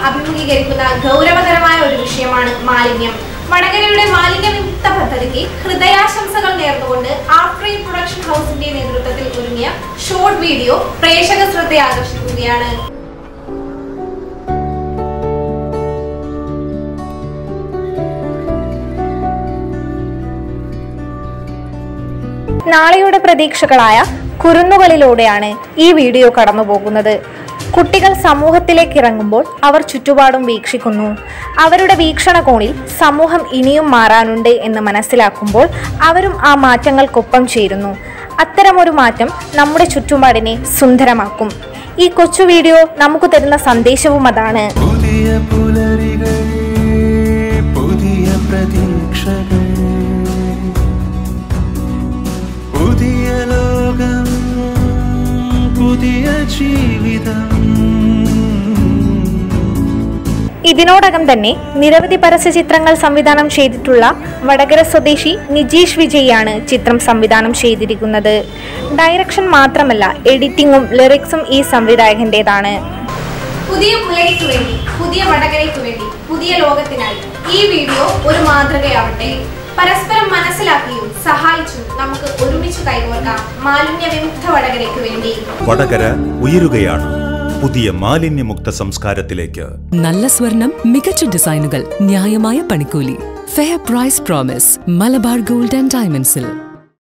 അഭിമുഖീകരിക്കുന്ന ഗൗരവകരമായ ഒരു വിഷയമാണ് മാലിന്യം വടകരയുടെ മാലിന്യവിമുക്ത പദ്ധതിക്ക് ഹൃദയാശംസകൾ നേർന്നുകൊണ്ട് ആഫ്രീ പ്രൊഡക്ഷൻ ഹൗസിന്റെ നേതൃത്വത്തിൽ ഒരുങ്ങിയ ഷോർട്ട് വീഡിയോ പ്രേക്ഷക ശ്രദ്ധ ആകർഷിക്കുകയാണ് നാളെയുടെ പ്രതീക്ഷകളായ കുരുന്നുകളിലൂടെയാണ് ഈ വീഡിയോ കടന്നുപോകുന്നത് കുട്ടികൾ സമൂഹത്തിലേക്ക് ഇറങ്ങുമ്പോൾ അവർ ചുറ്റുപാടും വീക്ഷിക്കുന്നു അവരുടെ വീക്ഷണകോണിൽ സമൂഹം ഇനിയും മാറാനുണ്ട് എന്ന് മനസ്സിലാക്കുമ്പോൾ അവരും ആ മാറ്റങ്ങൾക്കൊപ്പം ചേരുന്നു അത്തരമൊരു മാറ്റം നമ്മുടെ ചുറ്റുപാടിനെ സുന്ദരമാക്കും ഈ കൊച്ചു വീഡിയോ നമുക്ക് തരുന്ന സന്ദേശവും അതാണ് പുതിയ പുലരികൾ പുതിയ പ്രതീക്ഷകൾ പുതിയ ലോകം പുതിയ ജീവിതം ഇതിനോടകം തന്നെ നിരവധി പരസ്യ ചിത്രങ്ങൾ സംവിധാനം ചെയ്തിട്ടുള്ള വടകര സ്വദേശി നിജീഷ് വിജയാണ് ചിത്രം സംവിധാനം ചെയ്തിരിക്കുന്നത് ഡയറക്ഷൻ മാത്രമല്ല എഡിറ്റിംഗും ലിറിക്സും ഈ സംവിധായകന്റേതാണ് പുതിയ പുലരിക്ക് വേണ്ടി പുതിയ വടകരയ്ക്ക് വേണ്ടി പുതിയ ലോകത്തിനായി ഈ വീഡിയോ ഒരു മാതൃകയാവട്ടെ പരസ്പരം മനസ്സിലാക്കിയും സഹായിച്ചും നമുക്ക് ഒരുമിച്ച് കൈകോർക്കാം മാലിന്യ വിമുക്ത വടകരയ്ക്ക് വേണ്ടി വടകര ഉയരുകയാണ് പുതിയ മാലിന്യമുക്ത സംസ്കാരത്തിലേക്ക് നല്ല സ്വർണം മികച്ച ഡിസൈനുകൾ ന്യായമായ പണിക്കൂലി fair price promise Malabar gold and ഡയമണ്ട്സിൽ